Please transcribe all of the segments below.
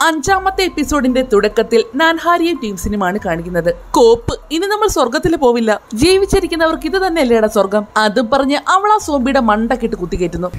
അഞ്ചാമത്തെ എപ്പിസോഡിന്റെ തുടക്കത്തിൽ നാൻഹാരിയും ടീംസിനുമാണ് കാണിക്കുന്നത് കോപ്പ് ഇനി നമ്മൾ സ്വർഗത്തിൽ പോവില്ല ജീവിച്ചിരിക്കുന്നവർക്ക് ഇത് തന്നെയല്ലേടാ സ്വർഗം അതും പറഞ്ഞ് അവൾ ആ സോംബിയുടെ മണ്ടക്കിട്ട് കുത്തിക്കയറ്റുന്നു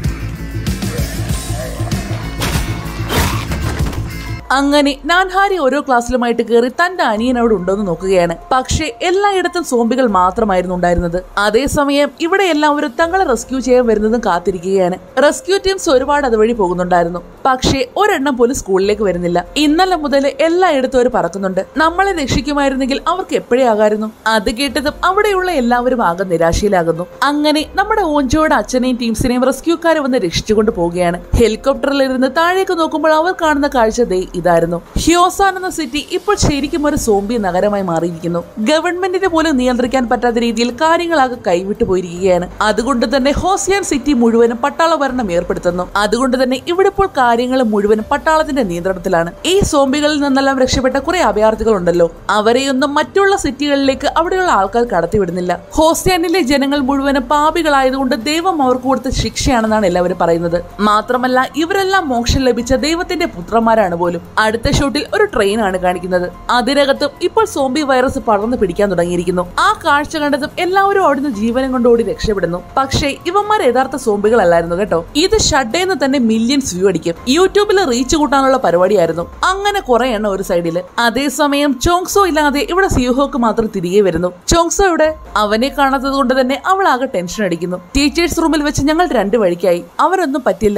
അങ്ങനെ നാൻഹാരി ഓരോ ക്ലാസ്സിലുമായിട്ട് കയറി തന്റെ അനിയൻ അവിടെ ഉണ്ടോന്ന് നോക്കുകയാണ് പക്ഷേ എല്ലായിടത്തും സോംബികൾ മാത്രമായിരുന്നു ഉണ്ടായിരുന്നത് അതേസമയം ഇവിടെ എല്ലാവരും തങ്ങളെ റെസ്ക്യൂ ചെയ്യാൻ വരുന്നതും കാത്തിരിക്കുകയാണ് റെസ്ക്യൂ ടീംസ് ഒരുപാട് അതുവഴി പോകുന്നുണ്ടായിരുന്നു പക്ഷേ ഒരെണ്ണം പോലും സ്കൂളിലേക്ക് വരുന്നില്ല ഇന്നലെ മുതൽ എല്ലായിടത്തും അവർ പറക്കുന്നുണ്ട് നമ്മളെ രക്ഷിക്കുമായിരുന്നെങ്കിൽ അവർക്ക് എപ്പോഴേ ആകായിരുന്നു അത് കേട്ടതും അവിടെയുള്ള എല്ലാവരും ആകെ നിരാശയിലാകുന്നു അങ്ങനെ നമ്മുടെ ഓഞ്ചോയുടെ അച്ഛനെയും ടീംസിനെയും റെസ്ക്യൂക്കാരെ വന്ന് രക്ഷിച്ചുകൊണ്ട് പോവുകയാണ് ഹെലികോപ്റ്ററിൽ ഇരുന്ന് താഴേക്ക് നോക്കുമ്പോൾ അവർ കാണുന്ന കാഴ്ച ദേ ഇതായിരുന്നു ഹ്യോസാൻ എന്ന സിറ്റി ഇപ്പോൾ ശരിക്കും ഒരു സോംബി നഗരമായി മാറിയിരിക്കുന്നു ഗവൺമെന്റിന് പോലും നിയന്ത്രിക്കാൻ പറ്റാത്ത രീതിയിൽ കാര്യങ്ങളാകെ കൈവിട്ടു പോയിരിക്കുകയാണ് അതുകൊണ്ട് തന്നെ ഹോസിയാൻ സിറ്റി മുഴുവനും പട്ടാള ഭരണം ഏർപ്പെടുത്തുന്നു അതുകൊണ്ട് തന്നെ ഇവിടെ ഇപ്പോൾ കാര്യങ്ങൾ മുഴുവനും പട്ടാളത്തിന്റെ നിയന്ത്രണത്തിലാണ് ഈ സോംബികളിൽ നിന്നെല്ലാം രക്ഷപ്പെട്ട കുറെ അഭയാർത്ഥികൾ ഉണ്ടല്ലോ അവരെയൊന്നും മറ്റുള്ള സിറ്റികളിലേക്ക് അവിടെയുള്ള ആൾക്കാർ കടത്തിവിടുന്നില്ല ഹോസ്റ്റാനിലെ ജനങ്ങൾ മുഴുവനും പാപികളായതുകൊണ്ട് ദൈവം അവർക്ക് കൊടുത്ത ശിക്ഷയാണെന്നാണ് എല്ലാവരും പറയുന്നത് മാത്രമല്ല ഇവരെല്ലാം മോക്ഷം ലഭിച്ച ദൈവത്തിന്റെ പുത്രന്മാരാണ് പോലും അടുത്ത ഷോട്ടിൽ ഒരു ട്രെയിൻ ആണ് കാണിക്കുന്നത് അതിനകത്തും ഇപ്പോൾ സോംബി വൈറസ് പടർന്നു പിടിക്കാൻ തുടങ്ങിയിരിക്കുന്നു ആ കാഴ്ച കണ്ടതും എല്ലാവരും അവിടുന്ന് ജീവനം കൊണ്ട് ഓടി രക്ഷപ്പെടുന്നു പക്ഷേ ഇവന്മാർ യഥാർത്ഥ സോംബികളല്ലായിരുന്നു കേട്ടോ ഇത് ഷഡേന്ന് തന്നെ മില്യൺസ് വ്യൂ അടിക്കും യൂട്യൂബിൽ റീച്ച് കൂട്ടാനുള്ള പരിപാടിയായിരുന്നു അങ്ങനെ കുറെ എണ്ണം ഒരു സൈഡിൽ അതേസമയം ചോങ്സോ ഇല്ലാതെ ഇവിടെ സിയോഹോക്ക് മാത്രം തിരികെ വരുന്നു ചോങ്സോ ഇവിടെ അവനെ കാണാത്തത് കൊണ്ട് തന്നെ അവൾ ആകെ ടെൻഷൻ അടിക്കുന്നു ടീച്ചേഴ്സ് റൂമിൽ വെച്ച് ഞങ്ങൾ രണ്ട് വഴിക്കായി അവരൊന്നും പറ്റില്ല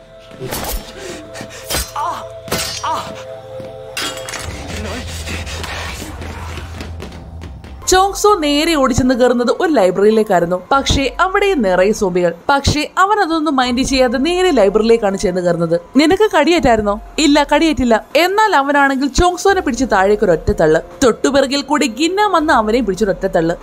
ചോങ്സോ നേരെ ഓടിച്ചെന്ന് കയറുന്നത് ഒരു ലൈബ്രറിയിലേക്കായിരുന്നു പക്ഷേ അവിടെ നിറയെ സോബികൾ പക്ഷേ അവൻ അതൊന്നും മൈൻഡ് ചെയ്യാതെ നേരെ ലൈബ്രറിയിലേക്കാണ് ചെന്ന് കയറുന്നത് നിനക്ക് കടിയേറ്റായിരുന്നോ ഇല്ല കടിയേറ്റില്ല എന്നാൽ അവനാണെങ്കിൽ ചോങ്സോനെ പിടിച്ച് താഴേക്ക് ഒരു ഒറ്റ തള്ള് തൊട്ടുപിറകിൽ കൂടി ഗിന്ന വന്ന് അവനെ പിടിച്ചൊരു ഒറ്റ തള്ള്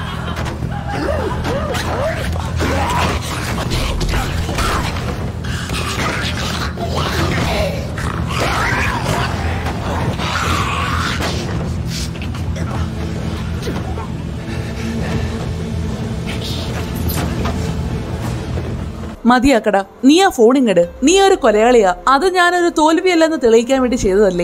മതിയാക്കടാ നീ ആ ഫോൺ ഇങ്ങട് നീ ഒരു കൊലയാളിയാ അത് ഞാനൊരു തോൽവിയല്ലെന്ന് തെളിയിക്കാൻ വേണ്ടി ചെയ്തതല്ലേ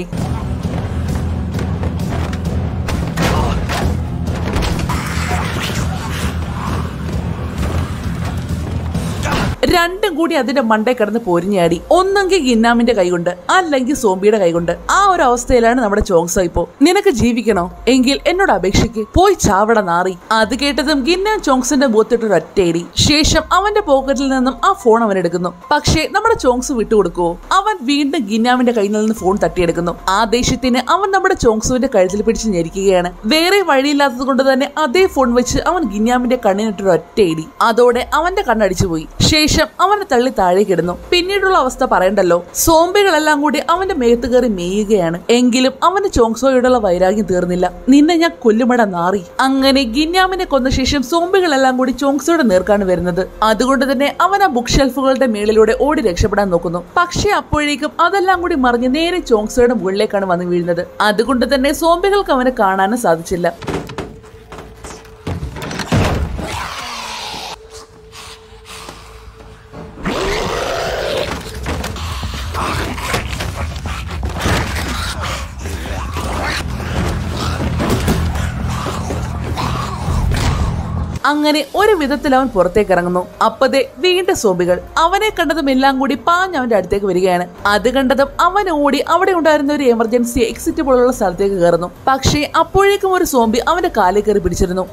രണ്ടും കൂടി അതിന്റെ മണ്ടേ കിടന്ന് പോരിഞ്ഞാടി ഒന്നെങ്കിൽ ഗിന്നാമിന്റെ കൈകൊണ്ട് അല്ലെങ്കിൽ സോംബിയുടെ കൈകൊണ്ട് ആ ഒരു അവസ്ഥയിലാണ് നമ്മുടെ ചോങ്സോ ഇപ്പോ നിനക്ക് ജീവിക്കണോ എങ്കിൽ എന്നോട് അപേക്ഷിക്ക് പോയി ചാവട നാറി അത് കേട്ടതും ഗിന്നാൻ ചോങ്സിന്റെ ബൂത്തിട്ട് ഒരു ഒറ്റയടി ശേഷം അവന്റെ പോക്കറ്റിൽ നിന്നും ആ ഫോൺ അവൻ എടുക്കുന്നു പക്ഷേ നമ്മുടെ ചോങ്സ് വിട്ടുകൊടുക്കുവോ അവൻ വീണ്ടും ഗിന്നാമിന്റെ കയ്യിൽ നിന്ന് ഫോൺ തട്ടിയെടുക്കുന്നു ആ ദേഷ്യത്തിന് അവൻ നമ്മുടെ ചോങ്സുവിന്റെ കഴുത്തിൽ പിടിച്ച് ഞെരിക്കുകയാണ് വേറെ വഴിയില്ലാത്തത് കൊണ്ട് തന്നെ അതേ ഫോൺ വെച്ച് അവൻ ഗിന്നാമിന്റെ കണ്ണിനിട്ടൊരു ഒറ്റയിടി അതോടെ അവന്റെ കണ്ണടിച്ചു പോയി ശേഷം അവനെ തള്ളി താഴേക്ക് ഇടുന്നു പിന്നീടുള്ള അവസ്ഥ പറയണ്ടല്ലോ സോംബികളെല്ലാം കൂടി അവന്റെ മേത്ത് കയറി മേയുകയാണ് എങ്കിലും അവന് ചോങ്സോയോടുള്ള വൈരാഗ്യം തീർന്നില്ല നിന്നെ ഞാൻ കൊല്ലുമട നാറി അങ്ങനെ ഗിന്യാമിനെ കൊന്ന ശേഷം സോംബികളെല്ലാം കൂടി ചോങ്സോയുടെ നേർക്കാണ് വരുന്നത് അതുകൊണ്ട് തന്നെ അവൻ ആ ബുക്ക് ഷെൽഫുകളുടെ മേളിലൂടെ ഓടി രക്ഷപ്പെടാൻ നോക്കുന്നു പക്ഷേ അപ്പോഴേക്കും അതെല്ലാം കൂടി മറിഞ്ഞ് നേരെ ചോങ്സോയുടെ മുകളിലേക്കാണ് വന്ന് വീഴുന്നത് അതുകൊണ്ട് തന്നെ സോംബികൾക്ക് അവനെ കാണാനും സാധിച്ചില്ല അങ്ങനെ ഒരു വിധത്തിൽ അവൻ പുറത്തേക്ക് ഇറങ്ങുന്നു അപ്പതേ വീണ്ടും സോബികൾ അവനെ കണ്ടതും എല്ലാം കൂടി പാഞ്ഞ് അവന്റെ അടുത്തേക്ക് വരികയാണ് അത് കണ്ടതും അവൻ ഓടി അവിടെ ഉണ്ടായിരുന്ന ഒരു എമർജൻസി എക്സിറ്റ് പോലുള്ള സ്ഥലത്തേക്ക് കയറുന്നു പക്ഷേ അപ്പോഴേക്കും ഒരു സോംബി അവന്റെ കാലിൽ കയറി പിടിച്ചിരുന്നു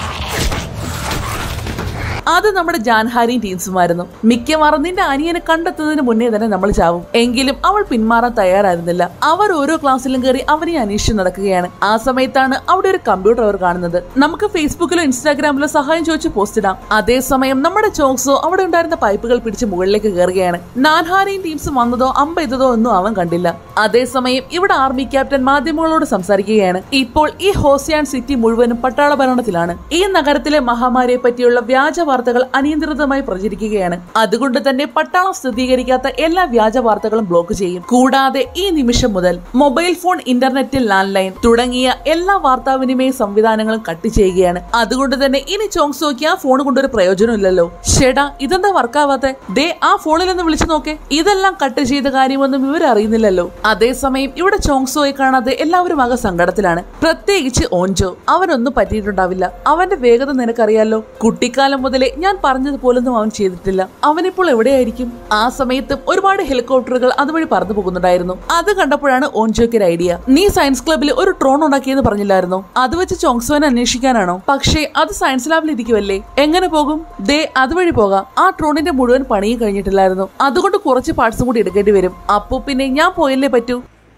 അത് നമ്മുടെ ജാൻഹാരിയും ടീംസുമായിരുന്നു മിക്കവാറും നിന്റെ അനിയനെ കണ്ടെത്തുന്നതിന് മുന്നേ തന്നെ നമ്മൾ ചാവും എങ്കിലും അവൾ പിന്മാറാൻ തയ്യാറായിരുന്നില്ല അവർ ഓരോ ക്ലാസ്സിലും കയറി അവനെ അന്വേഷിച്ച് നടക്കുകയാണ് ആ സമയത്താണ് അവിടെ ഒരു കമ്പ്യൂട്ടർ അവർ കാണുന്നത് നമുക്ക് ഫേസ്ബുക്കിലോ ഇൻസ്റ്റാഗ്രാമിലോ സഹായം ചോദിച്ച് പോസ്റ്റ് ഇടാം അതേസമയം നമ്മുടെ ചോക്സോ അവിടെ ഉണ്ടായിരുന്ന പൈപ്പുകൾ പിടിച്ച് മുകളിലേക്ക് കയറുകയാണ് നാൻഹാരിയും ടീംസും വന്നതോ അമ്പ ചെയ്തതോ ഒന്നും അവൻ കണ്ടില്ല അതേസമയം ഇവിടെ ആർമി ക്യാപ്റ്റൻ മാധ്യമങ്ങളോട് സംസാരിക്കുകയാണ് ഇപ്പോൾ ഈ ഹോസിയാൻ സിറ്റി മുഴുവനും പട്ടാള ഭരണത്തിലാണ് ഈ നഗരത്തിലെ മഹാമാരിയെ പറ്റിയുള്ള വ്യാജ വാർത്തകൾ അനിയന്ത്രിതമായി പ്രചരിക്കുകയാണ് അതുകൊണ്ട് തന്നെ പട്ടാളം സ്ഥിരീകരിക്കാത്ത എല്ലാ വ്യാജ വാർത്തകളും ബ്ലോക്ക് ചെയ്യും കൂടാതെ ഈ നിമിഷം മുതൽ mobile phone internet landline തുടങ്ങിയ എല്ലാ വാർത്താവിനിമയ സംവിധാനങ്ങളും കട്ട് ചെയ്യുകയാണ് അതുകൊണ്ട് തന്നെ ഇനി ചോങ്സോക്ക് ആ ഫോൺ കൊണ്ടൊരു പ്രയോജനമില്ലല്ലോ ഷെടാ ഇതെന്താ വർക്കാവാത്തെ ദേ ആ ഫോണിൽ ഒന്ന് വിളിച്ചു നോക്കേ ഇതെല്ലാം കട്ട് ചെയ്ത കാര്യമൊന്നും ഇവർ അറിയുന്നില്ലല്ലോ അതേസമയം ഇവിടെ ചോങ്സോയെ കാണാതെ എല്ലാവരും ആകെ സങ്കടത്തിലാണ് പ്രത്യേകിച്ച് ഓഞ്ചോ അവനൊന്നും പറ്റിയിട്ടുണ്ടാവില്ല അവന്റെ വേഗത നിനക്കറിയാലോ കുട്ടിക്കാലം മുതലേ ഞാൻ പറഞ്ഞതുപോലൊന്നും അവൻ ചെയ്തിട്ടില്ല അവനിപ്പോൾ എവിടെയായിരിക്കും ആ സമയത്തും ഒരുപാട് ഹെലികോപ്റ്ററുകൾ അതുവഴി പറന്നു പോകുന്നുണ്ടായിരുന്നു അത് കണ്ടപ്പോഴാണ് ഓഞ്ചോയ്ക്ക് ഒരു ഐഡിയ നീ സയൻസ് ക്ലബിൽ ഒരു ട്രോൺ ഉണ്ടാക്കിയെന്ന് പറഞ്ഞില്ലായിരുന്നോ അത് വെച്ച് ചോങ്സോനെ അന്വേഷിക്കാനാണോ പക്ഷേ അത് സയൻസ് ലാബിൽ ഇരിക്കുമല്ലേ എങ്ങനെ പോകും ദേ അതുവഴി പോകാം ആ ട്രോണിന്റെ മുഴുവൻ പണിയും കഴിഞ്ഞിട്ടില്ലായിരുന്നു അതുകൊണ്ട് കുറച്ച് പാർട്സും കൂടി എടുക്കേണ്ടി വരും അപ്പോ പിന്നെ ഞാൻ പോയല്ലേ പറ്റൂ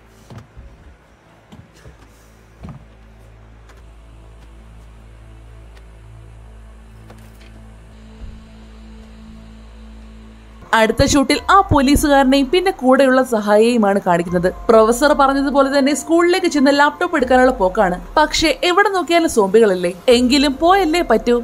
അടുത്ത ഷൂട്ടിൽ ആ പോലീസുകാരനെയും പിന്നെ കൂടെയുള്ള സഹായിയുമാണ് കാണിക്കുന്നത് പ്രൊഫസർ പറഞ്ഞതുപോലെ തന്നെ സ്കൂളിലേക്ക് ചെന്ന് ലാപ്ടോപ്പ് എടുക്കാനുള്ള പോക്കാണ് പക്ഷെ എവിടെ നോക്കിയാലും സോംബികളല്ലേ എങ്കിലും പോയല്ലേ പറ്റൂ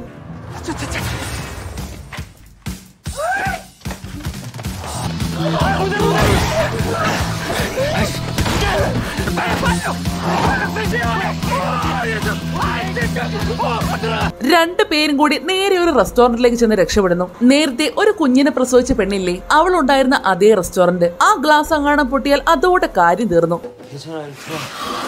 രണ്ടു പേരും കൂടി നേരെ ഒരു റെസ്റ്റോറന്റിലേക്ക് ചെന്ന് രക്ഷപ്പെടുന്നു നേരത്തെ ഒരു കുഞ്ഞിനെ പ്രസവിച്ച പെണ്ണില്ലേ അവൾ ഉണ്ടായിരുന്ന അതേ റെസ്റ്റോറന്റ് ആ ഗ്ലാസ് അങ്ങാണം പൊട്ടിയാൽ അതോടെ കാര്യം തീർന്നു 괜찮아 좋아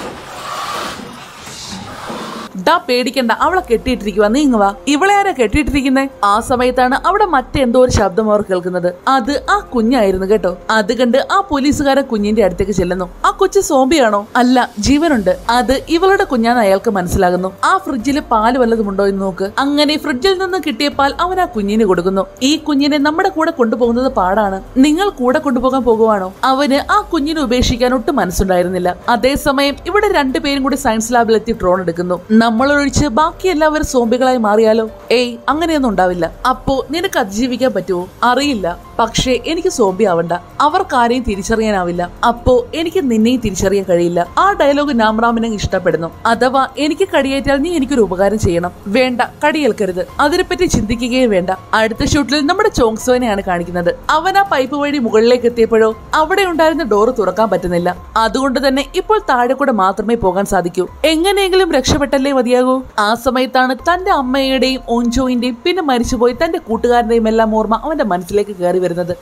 ഡാ പേടിക്കണ്ട അവളെ കെട്ടിയിട്ടിരിക്കുക നീ ഇങ്ങ് വാ ഇവളെ ആരാ കെട്ടിയിട്ടിരിക്കുന്നേ ആ സമയത്താണ് അവിടെ മറ്റെന്തോ ഒരു ശബ്ദം അവർ കേൾക്കുന്നത് അത് ആ കുഞ്ഞായിരുന്നു കേട്ടോ അത് കണ്ട് ആ പോലീസുകാരൻ കുഞ്ഞിന്റെ അടുത്തേക്ക് ചെല്ലുന്നു ആ കൊച്ചു സോംബിയാണോ അല്ല ജീവനുണ്ട് അത് ഇവളുടെ കുഞ്ഞാന്ന് അയാൾക്ക് മനസ്സിലാകുന്നു ആ ഫ്രിഡ്ജിൽ പാല് വല്ലതുമുണ്ടോ എന്ന് നോക്ക് അങ്ങനെ ഫ്രിഡ്ജിൽ നിന്ന് കിട്ടിയ പാൽ അവൻ ആ കുഞ്ഞിന് കൊടുക്കുന്നു ഈ കുഞ്ഞിനെ നമ്മുടെ കൂടെ കൊണ്ടുപോകുന്നത് പാടാണ് നിങ്ങൾ കൂടെ കൊണ്ടുപോകാൻ പോകുവാണോ അവന് ആ കുഞ്ഞിനെ ഉപേക്ഷിക്കാൻ ഒട്ടും മനസ്സുണ്ടായിരുന്നില്ല അതേസമയം ഇവിടെ രണ്ടുപേരും കൂടി സയൻസ് ലാബിലെത്തി ഡ്രോൺ എടുക്കുന്നു നമ്മളൊഴിച്ച് ബാക്കി എല്ലാവരും സോംബികളായി മാറിയാലോ ഏയ് അങ്ങനെയൊന്നും ഉണ്ടാവില്ല അപ്പോ നിനക്ക് അതിജീവിക്കാൻ പറ്റുമോ അറിയില്ല പക്ഷേ എനിക്ക് സോംബി ആവണ്ട അവർക്ക് ആരെയും തിരിച്ചറിയാനാവില്ല അപ്പോ എനിക്ക് നിന്നെയും തിരിച്ചറിയാൻ കഴിയില്ല ആ ഡയലോഗ് നാംറാമിനെ ഇഷ്ടപ്പെടുന്നു അഥവാ എനിക്ക് കടിയേറ്റാൽ നീ എനിക്കൊരു ഉപകാരം ചെയ്യണം വേണ്ട കടിയേൽക്കരുത് അതിനെപ്പറ്റി ചിന്തിക്കുകയും വേണ്ട അടുത്ത ഷൂട്ടിൽ നമ്മുടെ ചോങ്സോനെയാണ് കാണിക്കുന്നത് അവൻ ആ പൈപ്പ് വഴി മുകളിലേക്ക് എത്തിയപ്പോഴോ അവിടെ ഉണ്ടായിരുന്ന ഡോറ് തുറക്കാൻ പറ്റുന്നില്ല അതുകൊണ്ട് തന്നെ ഇപ്പോൾ താഴെ കൂടെ മാത്രമേ പോകാൻ സാധിക്കൂ എങ്ങനെയെങ്കിലും രക്ഷപ്പെട്ടല്ലേ മതിയാകൂ ആ സമയത്താണ് തന്റെ അമ്മയുടെയും ഓഞ്ചോയിന്റെയും പിന്നെ മരിച്ചുപോയി തന്റെ കൂട്ടുകാരന്റെയും എല്ലാം ഓർമ്മ അവന്റെ മനസ്സിലേക്ക് കയറി വരുന്നത്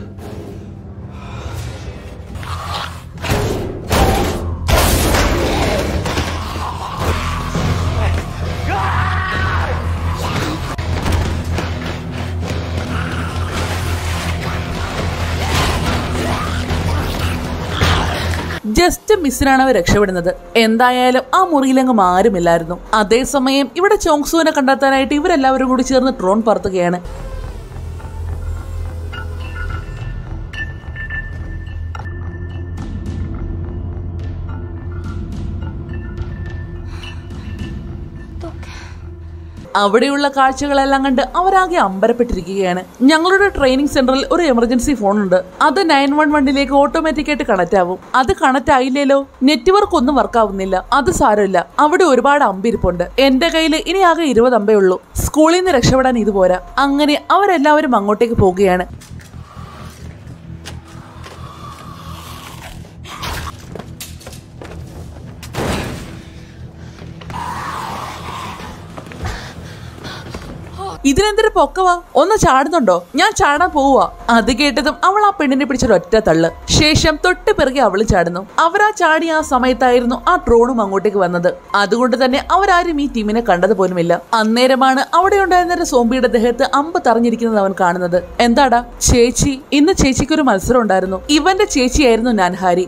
ജസ്റ്റ് മിസ്സിനാണ് അവർ രക്ഷപ്പെടുന്നത് എന്തായാലും ആ മുറിയിലെങ്ങും ആരുമില്ലായിരുന്നു അതേസമയം ഇവിടെ ചോങ്സുവിനെ കണ്ടെത്താനായിട്ട് ഇവരെല്ലാവരും കൂടി ചേർന്ന് ഡ്രോൺ പറത്തുകയാണ് അവിടെയുള്ള കാഴ്ചകളെല്ലാം കണ്ട് അവരാകെ അമ്പരപ്പെട്ടിരിക്കുകയാണ് ഞങ്ങളുടെ ട്രെയിനിങ് സെന്ററിൽ ഒരു എമർജൻസി ഫോൺ ഉണ്ട് അത് നയൻ വൺ വണ്ണിലേക്ക് ഓട്ടോമാറ്റിക് ആയിട്ട് കണക്ട് ആവും അത് കണക്ട് ആയില്ലല്ലോ നെറ്റ്വർക്ക് ഒന്നും വർക്ക് ആവുന്നില്ല അത് സാരമില്ല അവിടെ ഒരുപാട് അമ്പിരിപ്പുണ്ട് എന്റെ കയ്യിൽ ഇനി ആകെ ഇരുപത് അമ്പേ ഉള്ളൂ സ്കൂളിൽ നിന്ന് രക്ഷപ്പെടാൻ ഇത് പോരാ അങ്ങനെ അവരെല്ലാവരും അങ്ങോട്ടേക്ക് പോവുകയാണ് ഇതിനെന്തൊരു പൊക്കവാ ഒന്ന് ചാടുന്നുണ്ടോ ഞാൻ ചാടാൻ പോവുക അത് കേട്ടതും അവൾ ആ പെണ്ണിനെ പിടിച്ചൊരു ഒറ്റ തള്ള് ശേഷം തൊട്ട് പിറകെ അവള് ചാടുന്നു അവരാ ചാടിയ ആ സമയത്തായിരുന്നു ആ ഡ്രോണും അങ്ങോട്ടേക്ക് വന്നത് അതുകൊണ്ട് തന്നെ അവരാരും ഈ ടീമിനെ കണ്ടത് പോലുമില്ല അന്നേരമാണ് അവിടെ ഉണ്ടായിരുന്ന ഒരു സോംബിയുടെ ദേഹത്ത് അമ്പ് തറഞ്ഞിരിക്കുന്നത് അവൻ കാണുന്നത് എന്താടാ ചേച്ചി ഇന്ന് ചേച്ചിക്ക് ഒരു മത്സരം ഉണ്ടായിരുന്നു ഇവന്റെ ചേച്ചിയായിരുന്നു നാൻഹാരി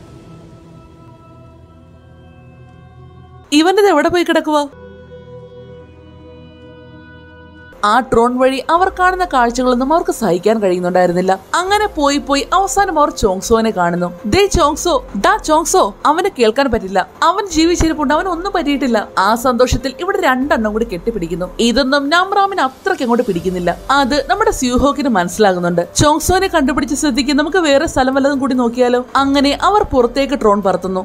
ഇവന്റെ എവിടെ പോയി കിടക്കുവാ ആ ഡ്രോൺ വഴി അവർ കാണുന്ന കാഴ്ചകളൊന്നും അവർക്ക് സഹിക്കാൻ കഴിയുന്നുണ്ടായിരുന്നില്ല അങ്ങനെ പോയി പോയി അവസാനം അവർ ചോങ്സോനെ കാണുന്നു ദേ ചോങ്സോ ഡാ ചോങ്സോ അവനെ കേൾക്കാൻ പറ്റില്ല അവൻ ജീവിച്ചിരിപ്പുണ്ട് അവൻ ഒന്നും പറ്റിയിട്ടില്ല ആ സന്തോഷത്തിൽ ഇവിടെ രണ്ടെണ്ണം കൂടി കെട്ടിപ്പിടിക്കുന്നു ഇതൊന്നും നാംറാമിന് അത്രയ്ക്ക് അങ്ങോട്ട് പിടിക്കുന്നില്ല അത് നമ്മുടെ സ്യൂഹോക്കിന് മനസ്സിലാകുന്നുണ്ട് ചോങ്സോനെ കണ്ടുപിടിച്ച സ്ഥിതിക്ക് നമുക്ക് വേറെ സ്ഥലം വല്ലതും കൂടി നോക്കിയാലോ അങ്ങനെ അവർ പുറത്തേക്ക് ഡ്രോൺ പറത്തുന്നു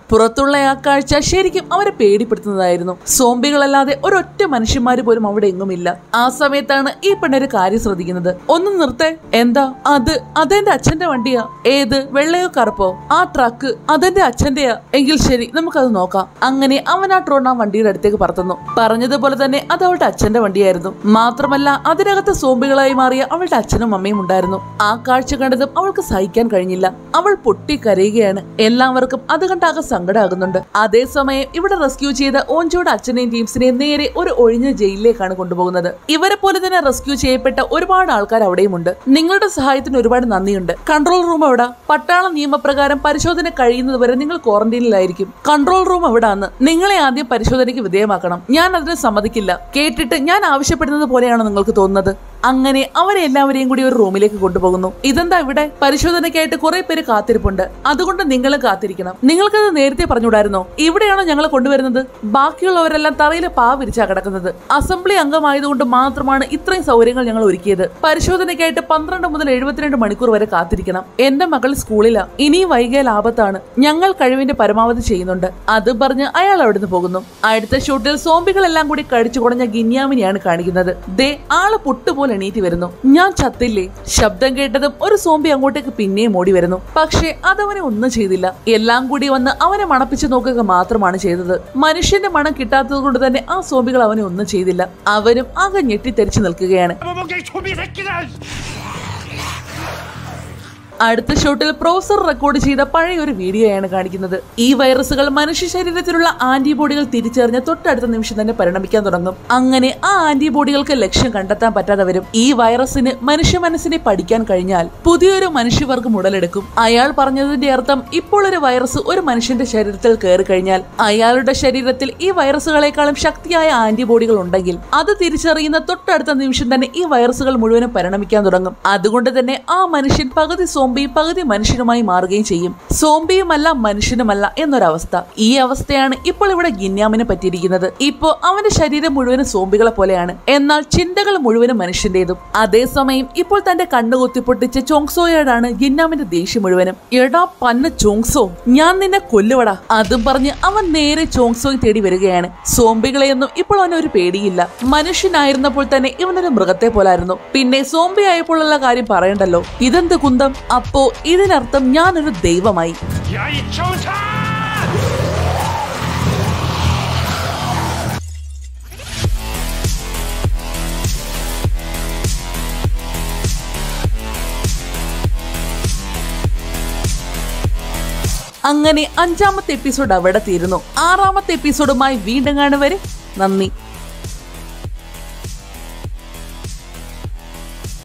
പുറത്തുള്ള ആ കാഴ്ച ശരിക്കും അവരെ പേടിപ്പെടുത്തുന്നതായിരുന്നു സോംബികളല്ലാതെ ഒരൊറ്റ മനുഷ്യന്മാര് പോലും അവിടെ എങ്ങുമില്ല ആ സമയത്താണ് ഈ പെണ്ണൊരു കാര്യം ശ്രദ്ധിക്കുന്നത് ഒന്ന് നിർത്തേ എന്താ അത് അതെന്റെ അച്ഛന്റെ വണ്ടിയാ ഏത് വെള്ളയോ കറുപ്പോ ആ ട്രക്ക് അതെന്റെ അച്ഛന്റെയാ എങ്കിൽ ശരി നമുക്കത് നോക്കാം അങ്ങനെ അവൻ ആ ട്രോൺ ആ വണ്ടിയുടെ അടുത്തേക്ക് പറത്തുന്നു പറഞ്ഞതുപോലെ തന്നെ അത് അവളുടെ അച്ഛന്റെ വണ്ടിയായിരുന്നു മാത്രമല്ല അതിനകത്ത് സോംബികളായി മാറിയ അവളുടെ അച്ഛനും അമ്മയും ഉണ്ടായിരുന്നു ആ കാഴ്ച കണ്ടതും അവൾക്ക് സഹിക്കാൻ കഴിഞ്ഞില്ല അവൾ പൊട്ടി കരയുകയാണ് എല്ലാവർക്കും അത് കണ്ടാകെ സങ്കടമാകുന്നുണ്ട് അതേസമയം ഇവിടെ റെസ്ക്യൂ ചെയ്ത ഓഞ്ചോയുടെ അച്ഛനെയും ടീംസിനെയും നേരെ ഒരു ഒഴിഞ്ഞ ജയിലിലേക്കാണ് കൊണ്ടുപോകുന്നത് ഇവരെ പോലെ തന്നെ റെസ്ക്യൂ ചെയ്യപ്പെട്ട ഒരുപാട് ആൾക്കാർ അവിടെയുമുണ്ട് നിങ്ങളുടെ സഹായത്തിന് ഒരുപാട് നന്ദിയുണ്ട് കൺട്രോൾ റൂം എവിടെ പട്ടാള നിയമപ്രകാരം പരിശോധന കഴിയുന്നത് വരെ നിങ്ങൾ ക്വാറന്റൈനിലായിരിക്കും കൺട്രോൾ റൂം എവിടാന്ന് നിങ്ങളെ ആദ്യം പരിശോധനയ്ക്ക് വിധേയമാക്കണം ഞാൻ അതിന് സമ്മതിക്കില്ല കേട്ടിട്ട് ഞാൻ ആവശ്യപ്പെടുന്നത് പോലെയാണോ നിങ്ങൾക്ക് തോന്നുന്നത് അങ്ങനെ അവരെ എല്ലാവരെയും കൂടി ഒരു റൂമിലേക്ക് കൊണ്ടുപോകുന്നു ഇതെന്താ ഇവിടെ പരിശോധനയ്ക്കായിട്ട് കുറെ പേര് കാത്തിരിപ്പുണ്ട് അതുകൊണ്ട് നിങ്ങളും കാത്തിരിക്കണം നിങ്ങൾക്കത് നേരത്തെ പറഞ്ഞുകൂടായിരുന്നോ ഇവിടെയാണോ ഞങ്ങൾ കൊണ്ടുവരുന്നത് ബാക്കിയുള്ളവരെല്ലാം തറയിൽ പാ വിരിച്ചാ കിടക്കുന്നത് അസംബ്ലി അംഗമായതുകൊണ്ട് മാത്രമാണ് ഇത്രയും സൗകര്യങ്ങൾ ഞങ്ങൾ ഒരുക്കിയത് പരിശോധനയ്ക്കായിട്ട് പന്ത്രണ്ട് മുതൽ എഴുപത്തിരണ്ട് മണിക്കൂർ വരെ കാത്തിരിക്കണം എന്റെ മകൾ സ്കൂളിലാ ഇനിയും വൈകിയാൽ ആപത്താണ് ഞങ്ങൾ കഴിവിന്റെ പരമാവധി ചെയ്യുന്നുണ്ട് അത് പറഞ്ഞ് അയാൾ അവിടുന്ന് പോകുന്നു അടുത്ത ഷൂട്ടിൽ സോംബികളെല്ലാം കൂടി കടിച്ചു കുടഞ്ഞ ഗിന്യാമിനെയാണ് കാണിക്കുന്നത് ദേ ആള് പുട്ടുപോലെ എണീറ്റ് വരുന്നു ഞാൻ ചത്തില്ലേ ശബ്ദം കേട്ടതും ഒരു സോംബി അങ്ങോട്ടേക്ക് പിന്നെയും ഓടി വരുന്നു പക്ഷേ അതവനെ ഒന്നും ചെയ്തില്ല എല്ലാം കൂടി വന്ന് അവനെ മണപ്പിച്ചു നോക്കുക മാത്രമാണ് ചെയ്തത് മനുഷ്യന്റെ മണം കിട്ടാത്തത് കൊണ്ട് തന്നെ ആ സോംബികൾ അവനെ ഒന്നും ചെയ്തില്ല അവനും ആകെ ഞെട്ടിത്തെറിച്ചു നിൽക്കുകയാണ് 먹게 소비 새끼들! അടുത്ത ഷോട്ടിൽ പ്രൊഫസർ റെക്കോർഡ് ചെയ്ത പഴയ ഒരു വീഡിയോയാണ് കാണിക്കുന്നത് ഈ വൈറസുകൾ മനുഷ്യ ശരീരത്തിലുള്ള ആന്റിബോഡികൾ തിരിച്ചറിഞ്ഞ തൊട്ടടുത്ത നിമിഷം തന്നെ പരിണമിക്കാൻ തുടങ്ങും അങ്ങനെ ആ ആന്റിബോഡികൾക്ക് ലക്ഷ്യം കണ്ടെത്താൻ പറ്റാതെ വരും ഈ വൈറസിന് മനുഷ്യ മനസ്സിനെ പഠിക്കാൻ കഴിഞ്ഞാൽ പുതിയൊരു മനുഷ്യവർഗം ഉടലെടുക്കും അയാൾ പറഞ്ഞതിന്റെ അർത്ഥം ഇപ്പോൾ ഒരു വൈറസ് ഒരു മനുഷ്യന്റെ ശരീരത്തിൽ കയറി കഴിഞ്ഞാൽ അയാളുടെ ശരീരത്തിൽ ഈ വൈറസുകളെക്കാളും ശക്തിയായ ആന്റിബോഡികൾ ഉണ്ടെങ്കിൽ അത് തിരിച്ചറിയുന്ന തൊട്ടടുത്ത നിമിഷം തന്നെ ഈ വൈറസുകൾ മുഴുവനും പരിണമിക്കാൻ തുടങ്ങും അതുകൊണ്ട് തന്നെ ആ മനുഷ്യൻ പകുതി സോംബിയും പകുതി മനുഷ്യനുമായി മാറുകയും ചെയ്യും സോംബിയുമല്ല മനുഷ്യനുമല്ല എന്നൊരവസ്ഥ ഈ അവസ്ഥയാണ് ഇപ്പോൾ ഇവിടെ ഗിന്യാമിന് പറ്റിയിരിക്കുന്നത് ഇപ്പോ അവന്റെ ശരീരം മുഴുവനും സോംബികളെ പോലെയാണ് എന്നാൽ ചിന്തകൾ മുഴുവനും മനുഷ്യന്റേതും അതേസമയം ഇപ്പോൾ തന്റെ കണ്ണു കുത്തിപ്പൊട്ടിച്ച ചോങ്സോയോടാണ് ഗിന്നാമിന്റെ ദേഷ്യം മുഴുവനും എടാ പന്ന ചോങ്സോ ഞാൻ നിന്നെ കൊല്ലുവടാ അതും പറഞ്ഞ് അവൻ നേരെ ചോങ്സോയെ തേടി വരികയാണ് സോംബികളെയൊന്നും ഇപ്പോൾ അവന് ഒരു പേടിയില്ല മനുഷ്യനായിരുന്നപ്പോൾ തന്നെ ഇവനൊരു മൃഗത്തെ പോലായിരുന്നു പിന്നെ സോംബി ആയപ്പോഴുള്ള കാര്യം പറയണ്ടല്ലോ ഇതെന്ത് കുന്തം അപ്പോ ഇതിനർത്ഥം ഞാനൊരു ദൈവമായി 야, 이 청산! അങ്ങനെ അഞ്ചാമത്തെ എപ്പിസോഡ് അവിടെ തീരുന്നു ആറാമത്തെ എപ്പിസോഡുമായി വീണ്ടും കാണുവരെ നന്ദി